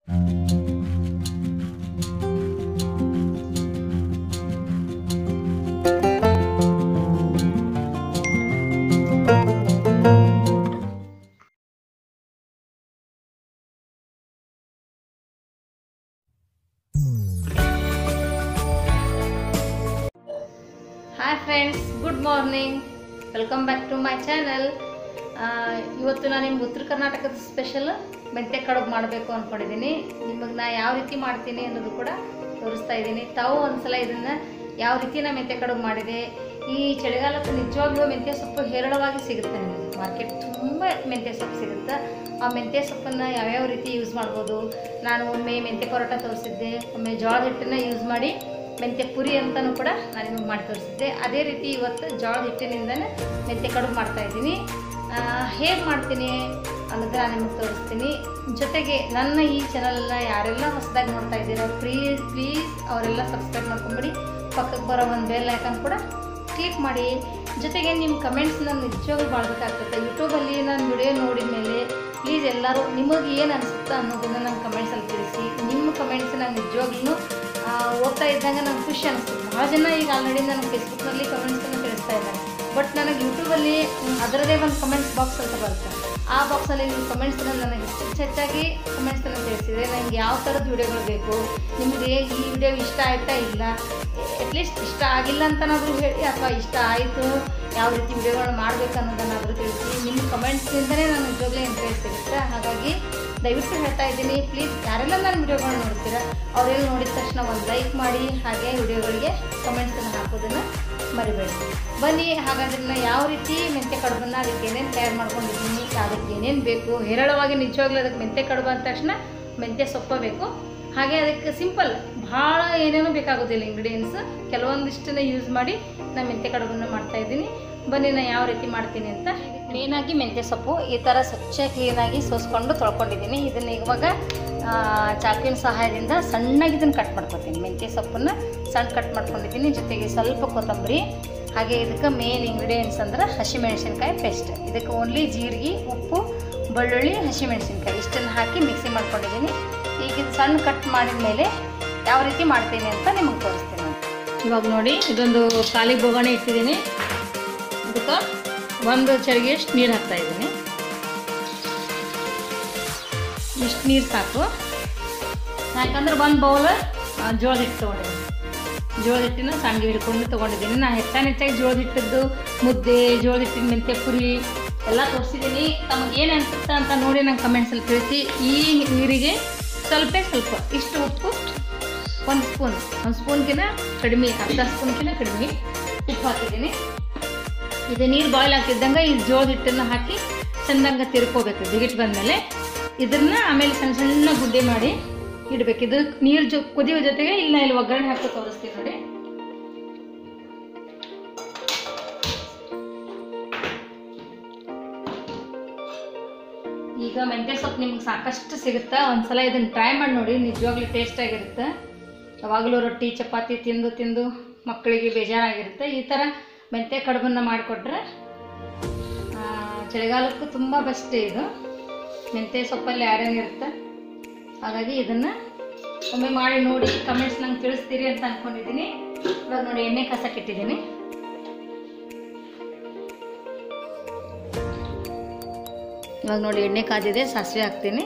Hi friends good morning welcome back to my channel ಇವತ್ತು ನಾನು ನಿಮ್ಗೆ ಉತ್ತರ ಕರ್ನಾಟಕದ ಸ್ಪೆಷಲ್ ಮೆಂತ್ಯ ಕಡುಬು ಮಾಡಬೇಕು ಅಂದ್ಕೊಂಡಿದ್ದೀನಿ ನಿಮಗೆ ನಾ ಯಾವ ರೀತಿ ಮಾಡ್ತೀನಿ ಅನ್ನೋದು ಕೂಡ ತೋರಿಸ್ತಾ ಇದ್ದೀನಿ ತಾವು ಒಂದ್ಸಲ ಇದನ್ನು ಯಾವ ರೀತಿ ನಾ ಮೆಂತ್ಯ ಕಡುಬು ಮಾಡಿದೆ ಈ ಚಳಿಗಾಲಕ್ಕೆ ನಿಜವಾಗ್ಲೂ ಮೆಂತ್ಯ ಸೊಪ್ಪು ಹೇರಳವಾಗಿ ಸಿಗುತ್ತೆ ನಿಮಗೆ ಮಾರ್ಕೆಟ್ ತುಂಬ ಮೆಂತ್ಯ ಸೊಪ್ಪು ಸಿಗುತ್ತೆ ಆ ಮೆಂತ್ಯ ಸೊಪ್ಪನ್ನು ಯಾವ್ಯಾವ ರೀತಿ ಯೂಸ್ ಮಾಡ್ಬೋದು ನಾನು ಒಮ್ಮೆ ಮೆಂತ್ಯ ಪರೋಟ ತೋರಿಸಿದ್ದೆ ಒಮ್ಮೆ ಜೋಳದ ಹಿಟ್ಟನ್ನು ಯೂಸ್ ಮಾಡಿ ಮೆಂತ್ಯ ಪುರಿ ಅಂತಲೂ ಕೂಡ ನಾನು ನಿಮಗೆ ಮಾಡಿ ತೋರಿಸಿದ್ದೆ ಅದೇ ರೀತಿ ಇವತ್ತು ಜೋಳದ ಹಿಟ್ಟಿನಿಂದನೇ ಮೆಂತ್ಯ ಕಡುಬು ಮಾಡ್ತಾ ಇದ್ದೀನಿ ಹೇಗೆ ಮಾಡ್ತೀನಿ ಅನ್ನೋದು ನಾನು ನಿಮಗೆ ತೋರಿಸ್ತೀನಿ ಜೊತೆಗೆ ನನ್ನ ಈ ಚಾನಲನ್ನ ಯಾರೆಲ್ಲ ಹೊಸದಾಗಿ ನೋಡ್ತಾ ಇದ್ದೀರೋ ಪ್ಲೀಸ್ ಪ್ಲೀಸ್ ಅವರೆಲ್ಲ ಸಬ್ಸ್ಕ್ರೈಬ್ ಮಾಡ್ಕೊಂಬಿಡಿ ಪಕ್ಕಕ್ಕೆ ಬರೋ ಒಂದು ಬೆಲ್ ಐಕನ್ ಕೂಡ ಕ್ಲಿಕ್ ಮಾಡಿ ಜೊತೆಗೆ ನಿಮ್ಮ ಕಮೆಂಟ್ಸ್ ನಾನು ನಿಜವಾಗ್ಲೂ ಮಾಡಬೇಕಾಗ್ತದೆ ಯೂಟ್ಯೂಬಲ್ಲಿ ನಾನು ವಿಡಿಯೋ ನೋಡಿದ ಮೇಲೆ ಪ್ಲೀಸ್ ಎಲ್ಲರೂ ನಿಮಗೆ ಏನು ಅನಿಸುತ್ತೆ ಅನ್ನೋದನ್ನು ನನ್ನ ಕಮೆಂಟ್ಸಲ್ಲಿ ತಿಳಿಸಿ ನಿಮ್ಮ ಕಮೆಂಟ್ಸ್ ನಂಗೆ ನಿಜವಾಗ್ಲೂ ಆ, ಓದ್ತಾ ಇದ್ದಂಗೆ ನಂಗೆ ಖುಷಿ ಅನಿಸ್ತು ಭಾಳ ಜನ ಈಗ ಆಲ್ರೆಡಿ ನನಗೆ ಫೇಸ್ಬುಕ್ನಲ್ಲಿ ಕಮೆಂಟ್ಸನ್ನು ತಿಳಿಸ್ತಾ ಇದ್ದಾರೆ ಬಟ್ ನನಗೆ ಯೂಟ್ಯೂಬಲ್ಲಿ ಮ್, ಅದರದೇ ಒಂದು ಕಮೆಂಟ್ಸ್ ಬಾಕ್ಸ್ ಅಂತ ಬರುತ್ತೆ ಆ ಬಾಕ್ಸಲ್ಲಿ ನೀವು ಕಮೆಂಟ್ಸನ್ನು ನನಗೆ ಹೆಚ್ಚು ಹೆಚ್ಚಾಗಿ ಕಮೆಂಟ್ಸನ್ನು ತಿಳಿಸಿದರೆ ನನಗೆ ಯಾವ ಥರದ ವಿಡಿಯೋಗಳು ಬೇಕು ನಿಮಗೆ ಈ ವಿಡಿಯೋ ಇಷ್ಟ ಆಯ್ತಾ ಇಲ್ಲ ಅಟ್ಲೀಸ್ಟ್ ಇಷ್ಟ ಆಗಿಲ್ಲ ಅಂತನಾದರೂ ಹೇಳಿ ಅಥವಾ ಇಷ್ಟ ಆಯಿತು ಯಾವ ರೀತಿ ವಿಡಿಯೋಗಳನ್ನ ಮಾಡಬೇಕು ಅನ್ನೋದನ್ನಾದರೂ ತಿಳಿಸಿ ನಿಮ್ಮ ಕಮೆಂಟ್ಸಿಂದಲೇ ನನಗೆ ನಿಜವಾಗ್ಲೂ ಇಂಟ್ರೆಸ್ಟ್ ಸಿಗುತ್ತೆ ಹಾಗಾಗಿ ದಯವಿಟ್ಟು ಹೇಳ್ತಾ ಇದ್ದೀನಿ ಪ್ಲೀಸ್ ಯಾರೆಲ್ಲ ನನ್ನ ವಿಡಿಯೋಗಳನ್ನ ನೋಡ್ತೀರಾ ಅವರೆಲ್ಲ ನೋಡಿದ ತಕ್ಷಣ ಒಂದು ಲೈಕ್ ಮಾಡಿ ಹಾಗೆ ವಿಡಿಯೋಗಳಿಗೆ ಕಮೆಂಟ್ಸನ್ನು ಹಾಕೋದನ್ನು ಮರಿಬೇಡಿ ಬನ್ನಿ ಹಾಗಾದ್ರೆ ನಾನು ಯಾವ ರೀತಿ ಮೆಂತ್ಯ ಕಡುಬನ್ನು ಅದಕ್ಕೆ ಏನೇನು ತಯಾರು ಮಾಡ್ಕೊಂಡಿದ್ದೀನಿ ಅದಕ್ಕೆ ಏನೇನು ಬೇಕು ಹೇರಳವಾಗಿ ನಿಜವಾಗ್ಲೂ ಅದಕ್ಕೆ ಮೆಂತ್ಯ ಕಡುಬು ಅಂದ ತಕ್ಷಣ ಮೆಂತ್ಯ ಸೊಪ್ಪ ಬೇಕು ಹಾಗೆ ಅದಕ್ಕೆ ಸಿಂಪಲ್ ಭಾಳ ಏನೇನೂ ಬೇಕಾಗೋದಿಲ್ಲ ಇಂಗ್ರೀಡಿಯೆಂಟ್ಸ್ ಕೆಲವೊಂದಿಷ್ಟನ್ನ ಯೂಸ್ ಮಾಡಿ ನಾನು ಮೆಂತ್ಯ ಕಡುಬನ್ನು ಮಾಡ್ತಾ ಇದ್ದೀನಿ ಬನ್ನಿ ನಾನು ಯಾವ ರೀತಿ ಮಾಡ್ತೀನಿ ಅಂತ ಕ್ಲೀನಾಗಿ ಮೆಂತ್ಯ ಸೊಪ್ಪು ಈ ಥರ ಸ್ವಚ್ಛ ಕ್ಲೀನಾಗಿ ಸೋಸ್ಕೊಂಡು ತೊಳ್ಕೊಂಡಿದ್ದೀನಿ ಇದನ್ನು ಇವಾಗ ಆ, ಚಾಕುವಿನ ಸಹಾಯದಿಂದ ಸಣ್ಣಗೆ ಇದನ್ನು ಕಟ್ ಮಾಡ್ಕೊತೀನಿ ಮೆಂತ್ಯ ಸೊಪ್ಪನ್ನು ಸಣ್ಣ ಕಟ್ ಮಾಡ್ಕೊಂಡಿದ್ದೀನಿ ಜೊತೆಗೆ ಸ್ವಲ್ಪ ಕೊತ್ತಂಬರಿ ಹಾಗೆ ಇದಕ್ಕೆ ಮೇನ್ ಇಂಗ್ರೀಡಿಯೆಂಟ್ಸ್ ಅಂದ್ರೆ ಹಸಿಮೆಣಸಿನ್ಕಾಯಿ ಪೇಸ್ಟ್ ಇದಕ್ಕೆ ಓನ್ಲಿ ಜೀರಿಗೆ ಉಪ್ಪು ಬೆಳ್ಳುಳ್ಳಿ ಹಸಿಮೆಣಸಿನ್ಕಾಯಿ ಇಷ್ಟನ್ನು ಹಾಕಿ ಮಿಕ್ಸಿ ಮಾಡ್ಕೊಂಡಿದ್ದೀನಿ ಈಗ ಇದು ಸಣ್ಣ ಕಟ್ ಮಾಡಿದ ಮೇಲೆ ಯಾವ ರೀತಿ ಮಾಡ್ತೀನಿ ಅಂತ ನಿಮಗೆ ತೋರಿಸ್ತೀನಿ ನಾನು. ಇವಾಗ ನೋಡಿ ಇದೊಂದು ಖಾಲಿ ಬೋಗಣೆ ಇಟ್ಟಿದ್ದೀನಿ ಇದಕ್ಕೆ ಒಂದು ಚರಿಗೆ ಅಷ್ಟು ನೀರು ಹಾಕ್ತಾ ಇದ್ದೀನಿ ಇಷ್ಟು ನೀರು ಸಾಕು ಯಾಕಂದ್ರೆ ಒಂದು ಬೌಲ್ ಜೋಳದ ಹಿಟ್ಟು ತೊಗೊಂಡಿದ್ದೀನಿ ಜೋಳದ ಹಿಟ್ಟಿನ ಸಣ್ಣ ಹಿಡ್ಕೊಂಡು ತೊಗೊಂಡಿದ್ದೀನಿ ನಾನು ಹೆಚ್ಚಾನ ಹೆಚ್ಚಾಗಿ ಜೋಳದ ಹಿಟ್ಟದ್ದು ಮುದ್ದೆ ಜೋಳದ ಹಿಟ್ಟಿನ ಮೆಂತ್ಯ ಪುರಿ ಎಲ್ಲ ತೋರಿಸಿದ್ದೀನಿ ತಮಗೆ ಏನು ಅನಿಸುತ್ತೆ ಅಂತ ನೋಡಿ ನಂಗೆ ಕಮೆಂಟ್ಸಲ್ಲಿ ತಿಳಿಸಿ ಈ ನೀರಿಗೆ ಸ್ವಲ್ಪ ಸ್ವಲ್ಪ ಇಷ್ಟು ಉಪ್ಪು ಒಂದು ಸ್ಪೂನ್ ಒಂದು ಸ್ಪೂನ್ಕಿಂತ ಕಡಿಮೆ ಅರ್ಧ ಸ್ಪೂನ್ಕಿಂತ ಕಡಿಮೆ ಉಪ್ಪು ಹಾಕಿದ್ದೀನಿ ಇದು ನೀರು ಬಾಯ್ಲ್ ಆಗ್ತಿದ್ದಂಗೆ ಈ ಜೋಳದ ಹಿಟ್ಟನ್ನು ಹಾಕಿ ಚೆಂದಂಗೆ ತಿರ್ಕೋಬೇಕು ಜಿಗಿಟ್ ಬಂದಮೇಲೆ ಇದನ್ನ ಆಮೇಲೆ ಸಣ್ಣ ಸಣ್ಣ ಗುಡ್ಡೆ ಮಾಡಿ ಇಡಬೇಕು ಇದು ನೀರು ಜೊ ಕುದಿಯೋ ಜೊತೆಗೆ ಇಲ್ಲ ಇಲ್ಲಿ ಒಗ್ಗರಣೆ ಹಾಕಿ ತೋರಿಸ್ತೀನಿ ನೋಡಿ ಈಗ ಮೆಂತ್ಯ ಸೊಪ್ಪು ನಿಮ್ಗೆ ಸಾಕಷ್ಟು ಸಿಗುತ್ತೆ ಒಂದ್ಸಲ ಇದನ್ನು ಟ್ರೈ ಮಾಡಿ ನೋಡಿ ನಿಜವಾಗ್ಲೂ ಟೇಸ್ಟ್ ಆಗಿರುತ್ತೆ ಯಾವಾಗಲೂ ರೊಟ್ಟಿ ಚಪಾತಿ ತಿಂದು ತಿಂದು ಮಕ್ಕಳಿಗೆ ಬೇಜಾರಾಗಿರುತ್ತೆ ಈ ಥರ ಮೆಂತ್ಯ ಕಡುಬನ್ನು ಮಾಡಿಕೊಟ್ರೆ ಆ, ಚಳಿಗಾಲಕ್ಕೂ ತುಂಬ ಬೆಸ್ಟ್ ಇದು ಮೆಂತ್ಯ ಸೊಪ್ಪಲ್ಲಿ ಐರನ್ ಇರುತ್ತೆ ಹಾಗಾಗಿ ಇದನ್ನು ಒಮ್ಮೆ ಮಾಡಿ ನೋಡಿ ಕಮೆಂಟ್ಸ್ ನಂಗೆ ತಿಳಿಸ್ತೀರಿ ಅಂತ ಅಂದ್ಕೊಂಡಿದ್ದೀನಿ ಇವಾಗ ನೋಡಿ ಎಣ್ಣೆ ಕಸಕ್ಕಿಟ್ಟಿದ್ದೀನಿ ಇವಾಗ ನೋಡಿ ಎಣ್ಣೆ ಕಾದಿದೆ ಸಾಸಿವೆ ಹಾಕ್ತೀನಿ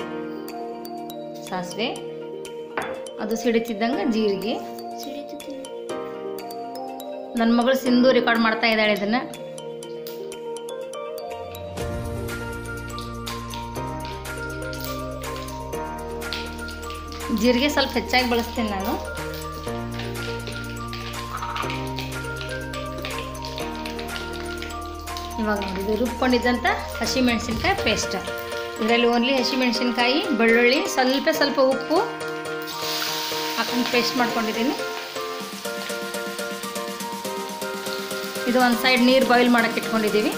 ಸಾಸಿವೆ ಅದು ಸಿಡಿತಿದ್ದಂಗೆ ಜೀರಿಗೆ ನನ್ನ ಮಗಳು ಸಿಂಧು ರೆಕಾರ್ಡ್ ಮಾಡ್ತಾ ಇದ್ದಾಳೆ ಇದನ್ನ ಜೀರಿಗೆ ಸ್ವಲ್ಪ ಹೆಚ್ಚಾಗಿ ಬಳಸ್ತೀನಿ ನಾನು ಇವಾಗ ನೋಡಿ ಇದು ರುಬ್ಕೊಂಡಿದ್ದಂಥ ಹಸಿಮೆಣಸಿನ್ಕಾಯಿ ಪೇಸ್ಟ್ ಇದರಲ್ಲಿ ಓನ್ಲಿ ಹಸಿಮೆಣಸಿನ್ಕಾಯಿ ಬೆಳ್ಳುಳ್ಳಿ ಸ್ವಲ್ಪ ಸ್ವಲ್ಪ ಉಪ್ಪು ಹಾಕೊಂಡು ಪೇಸ್ಟ್ ಮಾಡ್ಕೊಂಡಿದ್ದೀನಿ ಇದು ಒಂದು ಸೈಡ್ ನೀರು ಬಾಯ್ಲ್ ಮಾಡೋಕ್ಕೆ ಇಟ್ಕೊಂಡಿದ್ದೀವಿ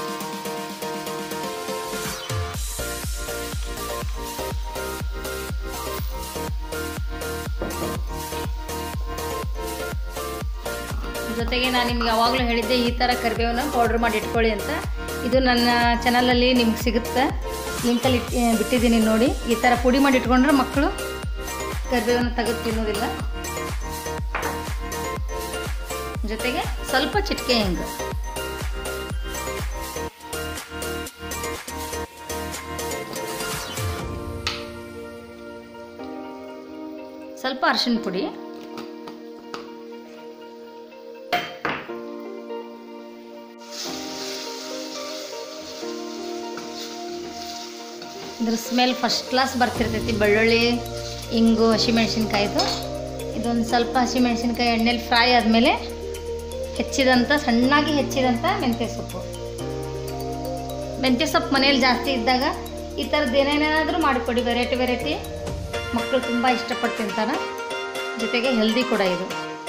ಜೊತೆಗೆ ನಾನು ನಿಮ್ಗೆ ಯಾವಾಗಲೂ ಹೇಳಿದ್ದೆ ಈ ಥರ ಕರಿಬೇವನ್ನ ಪೌಡ್ರ್ ಮಾಡಿ ಇಟ್ಕೊಳ್ಳಿ ಅಂತ ಇದು ನನ್ನ ಚಾನಲಲ್ಲಿ ನಿಮ್ಗೆ ಸಿಗುತ್ತೆ ಲಿಂಕಲ್ಲಿ ಇಟ್ ಆ, ಬಿಟ್ಟಿದ್ದೀನಿ ನೋಡಿ ಈ ಥರ ಪುಡಿ ಮಾಡಿ ಇಟ್ಕೊಂಡ್ರೆ ಮಕ್ಕಳು ಕರಿಬೇವನ್ನು ತೆಗೆದು ತಿನ್ನೋದಿಲ್ಲ ಜೊತೆಗೆ ಸ್ವಲ್ಪ ಚಿಟಿಕೆ ಹಿಂಗು ಸ್ವಲ್ಪ ಅರಿಶಿನ ಪುಡಿ ಇದ್ರ ಸ್ಮೆಲ್ ಫಸ್ಟ್ ಕ್ಲಾಸ್ ಬರ್ತಿರ್ತೈತಿ ಬೆಳ್ಳುಳ್ಳಿ ಇಂಗು ಹಸಿಮೆಣ್ಸಿನ್ಕಾಯ್ದು ಇದೊಂದು ಸ್ವಲ್ಪ ಹಸಿಮೆಣ್ಸಿನ್ಕಾಯಿ ಎಣ್ಣೆಲಿ ಫ್ರೈ ಆದಮೇಲೆ ಹೆಚ್ಚಿದಂಥ ಸಣ್ಣಾಗಿ ಹೆಚ್ಚಿದಂಥ ಮೆಂತ್ಯ ಸೊಪ್ಪು ಮೆಂತ್ಯ ಸೊಪ್ಪು ಮನೇಲಿ ಜಾಸ್ತಿ ಇದ್ದಾಗ ಈ ಥರದ್ದು ಏನೇನಾದರೂ ಮಾಡಿಕೊಡಿ ವೆರೈಟಿ ವೆರೈಟಿ ಮಕ್ಕಳು ತುಂಬ ಇಷ್ಟಪಟ್ಟು ತಿಂತಾರೆ ಜೊತೆಗೆ ಹೆಲ್ದಿ ಕೂಡ ಇದು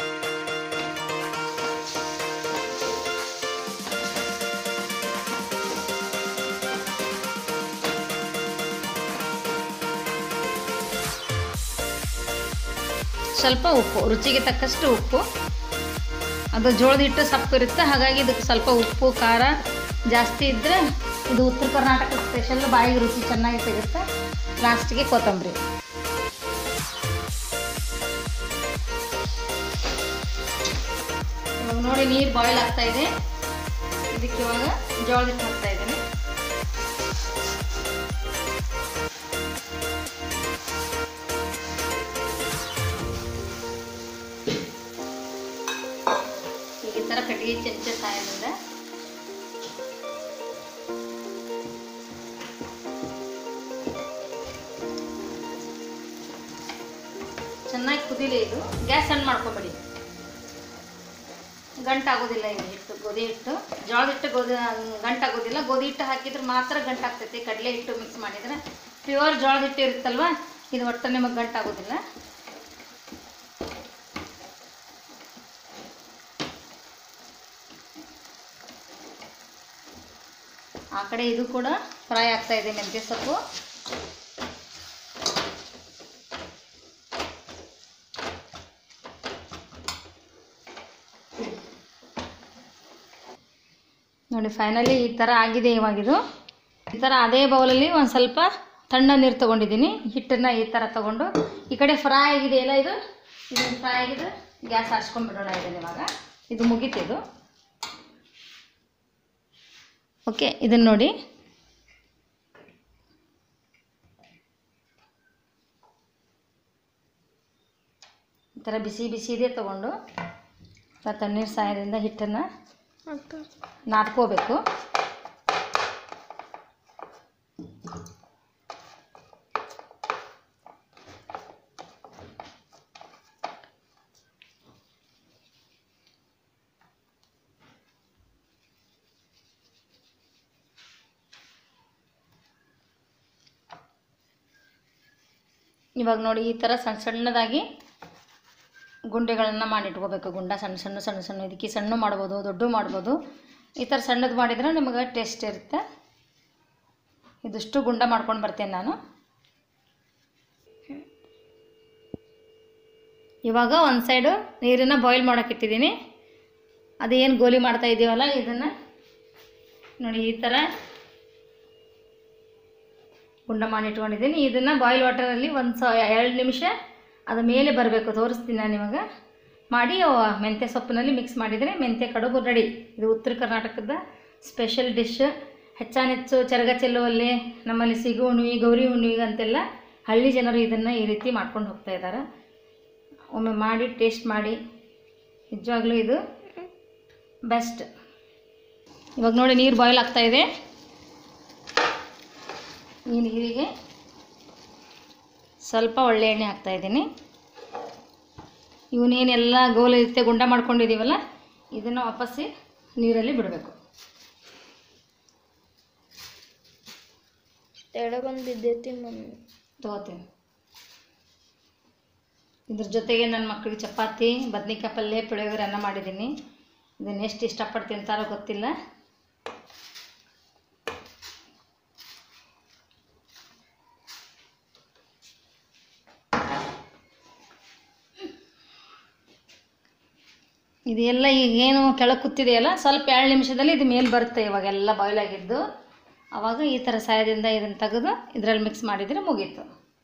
ಸ್ವಲ್ಪ ಉಪ್ಪು ರುಚಿಗೆ ತಕ್ಕಷ್ಟು ಉಪ್ಪು ಅದು ಜೋಳದ ಹಿಟ್ಟು ಸಪ್ಪು ಇರುತ್ತೆ ಹಾಗಾಗಿ ಇದಕ್ಕೆ ಸ್ವಲ್ಪ ಉಪ್ಪು ಖಾರ ಜಾಸ್ತಿ ಇದ್ದರೆ ಇದು ಉತ್ತರ ಕರ್ನಾಟಕ ಸ್ಪೆಷಲ್ ಬಾಯಿಗೆ ರುಚಿ ಚೆನ್ನಾಗಿ ಸಿಗುತ್ತೆ ಲಾಸ್ಟಿಗೆ ಕೊತ್ತಂಬರಿ ಇವಾಗ ನೋಡಿ ನೀರು ಬಾಯ್ಲ್ ಆಗ್ತಾ ಇದೆ ಇದಕ್ಕೆ ಇವಾಗ ಜೋಳದ ಹಿಟ್ಟು ಹಾಕ್ತಾ ಇದ್ದೀನಿ ಈಗ ಈ ಥರ ಕಟ್ಟಿಗೆ ಚೆಂಚೆ ಸಹಾಯದಿಂದ ಚೆನ್ನಾಗಿ ಕುದಿಲಿ ಇದು ಗ್ಯಾಸ್ ಸಣ್ಣ ಮಾಡ್ಕೊಂಬಿಡಿ ಗಂಟಾಗೋದಿಲ್ಲ ಇದು ಹಿಟ್ಟು ಗೋಧಿ ಹಿಟ್ಟು ಜೋಳದ ಹಿಟ್ಟು ಗೋಧಿ ಗಂಟಾಗೋದಿಲ್ಲ ಗೋಧಿ ಹಿಟ್ಟು ಹಾಕಿದ್ರೆ ಮಾತ್ರ ಗಂಟಾಗ್ತೈತಿ ಕಡಲೆ ಹಿಟ್ಟು ಮಿಕ್ಸ್ ಮಾಡಿದ್ರೆ ಪ್ಯೂರ್ ಜೋಳದ ಹಿಟ್ಟು ಇರುತ್ತಲ್ವ ಇದು ಒಟ್ಟು ನಿಮಗೆ ಗಂಟಾಗೋದಿಲ್ಲ ಆ ಕಡೆ ಇದು ಕೂಡ ಫ್ರೈ ಆಗ್ತಾ ಇದೆ ಮೆಂತ್ಯ ಸೊಪ್ಪು ನೋಡಿ ಫೈನಲಿ ಈ ಥರ ಆಗಿದೆ ಇವಾಗಿದು ಈ ಥರ ಅದೇ ಬೌಲಲ್ಲಿ ಒಂದು ಸ್ವಲ್ಪ ತಣ್ಣ ನೀರು ತೊಗೊಂಡಿದ್ದೀನಿ ಹಿಟ್ಟನ್ನು ಈ ಥರ ತೊಗೊಂಡು ಈ ಕಡೆ ಫ್ರೈ ಆಗಿದೆಯಲ್ಲ ಇದು ಇದನ್ನು ಫ್ರೈ ಆಗಿದೆ ಗ್ಯಾಸ್ ಹಾಕ್ಸ್ಕೊಂಡ್ಬಿಡೋಣ ಇದನ್ನು ಇವಾಗ ಇದು ಮುಗೀತಿದು ಓಕೆ ಇದನ್ನು ನೋಡಿ ಈ ಥರ ಬಿಸಿ ಬಿಸಿ ಇದೆ ತೊಗೊಂಡು ಸ್ವಲ್ಪ ತಣ್ಣೀರು ಸಹಾಯದಿಂದ ಹಿಟ್ಟನ್ನು ನಾದ್ಕೋಬೇಕು ಇವಾಗ ನೋಡಿ ಈ ಥರ ಸಣ್ಣ ಸಣ್ಣದಾಗಿ ಗುಂಡೆಗಳನ್ನು ಮಾಡಿಟ್ಕೋಬೇಕು ಗುಂಡ ಸಣ್ಣ ಸಣ್ಣ ಸಣ್ಣ ಸಣ್ಣ ಇದಕ್ಕೆ ಸಣ್ಣ ಮಾಡ್ಬೋದು ದೊಡ್ಡ ಮಾಡ್ಬೋದು ಈ ಥರ ಸಣ್ಣದು ಮಾಡಿದ್ರೆ ನಿಮಗೆ ಟೇಸ್ಟ್ ಇರುತ್ತೆ ಇದಿಷ್ಟು ಗುಂಡ ಮಾಡ್ಕೊಂಡು ಬರ್ತೇನೆ ನಾನು ಇವಾಗ ಒಂದು ಸೈಡು ನೀರನ್ನು ಬಾಯ್ಲ್ ಮಾಡೋಕೆ ಇಟ್ಟಿದ್ದೀನಿ ಅದೇನು ಗೋಲಿ ಮಾಡ್ತಾ ಇದ್ದೀವಲ್ಲ ಇದನ್ನು ನೋಡಿ ಈ ಥರ ಗುಂಡ ಮಾಡಿ ಇಟ್ಕೊಂಡಿದ್ದೀನಿ ಇದನ್ನು ಬಾಯ್ಲ್ ವಾಟರಲ್ಲಿ ಒಂದು ಸ ಎರಡು ನಿಮಿಷ ಅದು ಮೇಲೆ ಬರಬೇಕು ತೋರಿಸ್ತೀನಿ ನಾನು ನಿಮಗೆ ಮಾಡಿ ಅವು ಮೆಂತ್ಯ ಸೊಪ್ಪಿನಲ್ಲಿ ಮಿಕ್ಸ್ ಮಾಡಿದರೆ ಮೆಂತ್ಯ ಕಡುಬು ರೆಡಿ ಇದು ಉತ್ತರ ಕರ್ನಾಟಕದ ಸ್ಪೆಷಲ್ ಡಿಶ್ ಹೆಚ್ಚಾನೆಚ್ಚು ಚರಗ ಚೆಲ್ಲುವಲ್ಲಿ ನಮ್ಮಲ್ಲಿ ಸಿಗು ಹುಣ್ಣಿಮೆ ಗೌರಿ ಹುಣ್ಣಿಮೆಗೆ ಅಂತೆಲ್ಲ ಹಳ್ಳಿ ಜನರು ಇದನ್ನು ಈ ರೀತಿ ಮಾಡ್ಕೊಂಡು ಹೋಗ್ತಾ ಇದ್ದಾರೆ ಒಮ್ಮೆ ಮಾಡಿ ಟೇಸ್ಟ್ ಮಾಡಿ ನಿಜವಾಗ್ಲೂ ಇದು ಬೆಸ್ಟ್ ಇವಾಗ ನೋಡಿ ನೀರು ಬಾಯ್ಲ್ ಆಗ್ತಾ ಇದೆ ಈ ನೀರಿಗೆ ಸ್ವಲ್ಪ ಒಳ್ಳೆ ಎಣ್ಣೆ ಹಾಕ್ತಾ ಇದ್ದೀನಿ ಇವನೇನೆಲ್ಲ ಗೋಲ್ ಇರುತ್ತೆ ಗುಂಡ ಮಾಡ್ಕೊಂಡಿದ್ದೀವಲ್ಲ ಇದನ್ನು ವಾಪಸ್ಸಿ ನೀರಲ್ಲಿ ಬಿಡಬೇಕು ತೆಳಗೊಂದು ಬಿದ್ದೈತಿ ಮಮ್ಮಿ ತಗೋತೀನಿ ಇದ್ರ ಜೊತೆಗೆ ನನ್ನ ಮಕ್ಕಳಿಗೆ ಚಪಾತಿ ಬದ್ನಿಕಾಯಿ ಪಲ್ಯ ಪುಳಿಯೋಗರೆ ಅನ್ನ ಮಾಡಿದ್ದೀನಿ ಇದನ್ನು ಎಷ್ಟು ಇಷ್ಟಪಟ್ಟು ತಿಂತಾರೋ ಗೊತ್ತಿಲ್ಲ ಇದೆಲ್ಲ ಈಗೇನು ಕೆಳಗೆ ಕೂತಿದೆಯಲ್ಲ ಸ್ವಲ್ಪ ಎರಡು ನಿಮಿಷದಲ್ಲಿ ಇದು ಮೇಲೆ ಬರುತ್ತೆ ಇವಾಗೆಲ್ಲ ಬಾಯ್ಲ್ ಆಗಿದ್ದು ಆವಾಗ ಈ ಥರ ಸಹಾಯದಿಂದ ಇದನ್ನು ತೆಗೆದು ಇದರಲ್ಲಿ ಮಿಕ್ಸ್ ಮಾಡಿದರೆ ಮುಗೀತು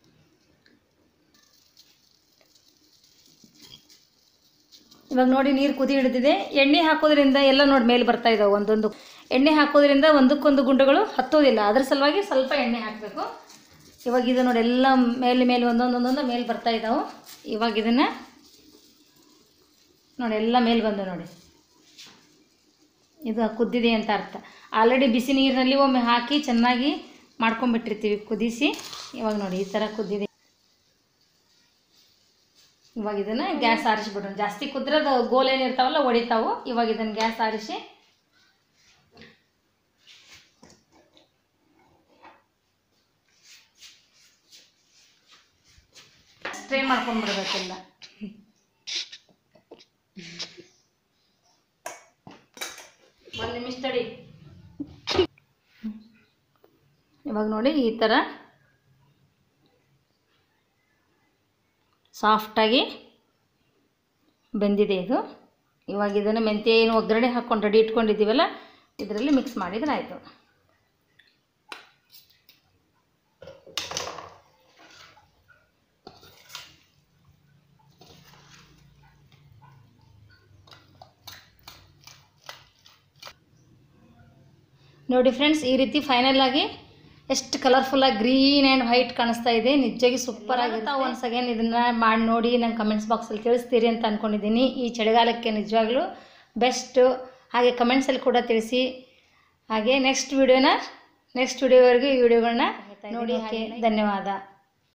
ಇವಾಗ ನೋಡಿ ನೀರು ಕುದಿ ಹಿಡಿದಿದೆ ಎಣ್ಣೆ ಹಾಕೋದ್ರಿಂದ ಎಲ್ಲ ನೋಡಿ ಮೇಲೆ ಬರ್ತಾ ಇದ್ದಾವೆ ಒಂದೊಂದು ಎಣ್ಣೆ ಹಾಕೋದ್ರಿಂದ ಒಂದಕ್ಕೊಂದು ಗುಂಡುಗಳು ಹತ್ತೋದಿಲ್ಲ ಅದ್ರ ಸಲುವಾಗಿ ಸ್ವಲ್ಪ ಎಣ್ಣೆ ಹಾಕಬೇಕು ಇವಾಗ ಇದು ನೋಡಿ ಎಲ್ಲ ಮೇಲೆ ಮೇಲೆ ಒಂದೊಂದು ಒಂದೊಂದು ಮೇಲೆ ಬರ್ತಾ ಇದ್ದಾವೆ ಇವಾಗ ಇದನ್ನು ನೋಡಿ ಎಲ್ಲ ಮೇಲೆ ಬಂದು ನೋಡಿ ಇದು ಕುದ್ದಿದೆ ಅಂತ ಅರ್ಥ ಆಲ್ರೆಡಿ ಬಿಸಿ ನೀರಿನಲ್ಲಿ ಒಮ್ಮೆ ಹಾಕಿ ಚೆನ್ನಾಗಿ ಮಾಡ್ಕೊಂಬಿಟ್ಟಿರ್ತೀವಿ ಕುದಿಸಿ ಇವಾಗ ನೋಡಿ ಈ ಥರ ಕುದ್ದಿದೆ ಇವಾಗ ಇದನ್ನು ಗ್ಯಾಸ್ ಆರಿಸ್ಬಿಡೋಣ ಜಾಸ್ತಿ ಕುದ್ರದ ಗೋಲ್ ಏನಿರ್ತಾವಲ್ಲ ಹೊಡಿತಾವು ಇವಾಗ ಇದನ್ನು ಗ್ಯಾಸ್ ಆರಿಸಿ ಸ್ಟ್ರೇ ಮಾಡ್ಕೊಂಡ್ಬಿಡ್ಬೇಕೆಲ್ಲ ಒಂದು ನಿಮಿಷ ತಡಿ ಇವಾಗ ನೋಡಿ ಈ ಥರ ಸಾಫ್ಟಾಗಿ ಬೆಂದಿದೆ ಇದು ಇವಾಗ ಇದನ್ನು ಮೆಂತ್ಯ ಏನು ಒಗ್ಗರಣೆ ಹಾಕ್ಕೊಂಡು ರೆಡಿ ಇಟ್ಕೊಂಡಿದ್ದೀವಲ್ಲ ಇದರಲ್ಲಿ ಮಿಕ್ಸ್ ಮಾಡಿದ್ರೆ ಆಯಿತು ನೋಡಿ ಫ್ರೆಂಡ್ಸ್ ಈ ರೀತಿ ಫೈನಲ್ ಆಗಿ ಎಷ್ಟು ಕಲರ್ಫುಲ್ಲಾಗಿ ಗ್ರೀನ್ ಆ್ಯಂಡ್ ವೈಟ್ ಕಾಣಿಸ್ತಾ ಇದೆ ನಿಜವಾಗಿ ಸೂಪರ್ ಆಗಿರ್ತಾವೆ ಒನ್ಸ್ ಅಗೇನ್ ಇದನ್ನು ಮಾಡಿ ನೋಡಿ ನಂಗೆ ಕಮೆಂಟ್ಸ್ ಬಾಕ್ಸಲ್ಲಿ ತಿಳಿಸ್ತೀರಿ ಅಂತ ಅಂದ್ಕೊಂಡಿದ್ದೀನಿ ಈ ಚಳಿಗಾಲಕ್ಕೆ ನಿಜವಾಗ್ಲೂ ಬೆಸ್ಟು ಹಾಗೆ ಕಮೆಂಟ್ಸಲ್ಲಿ ಕೂಡ ತಿಳಿಸಿ ಹಾಗೆ ನೆಕ್ಸ್ಟ್ ವಿಡಿಯೋನ ನೆಕ್ಸ್ಟ್ ವಿಡಿಯೋವರೆಗೂ ಈ ವಿಡಿಯೋಗಳನ್ನ ನೋಡಿ ಹಾಗೆ ಧನ್ಯವಾದ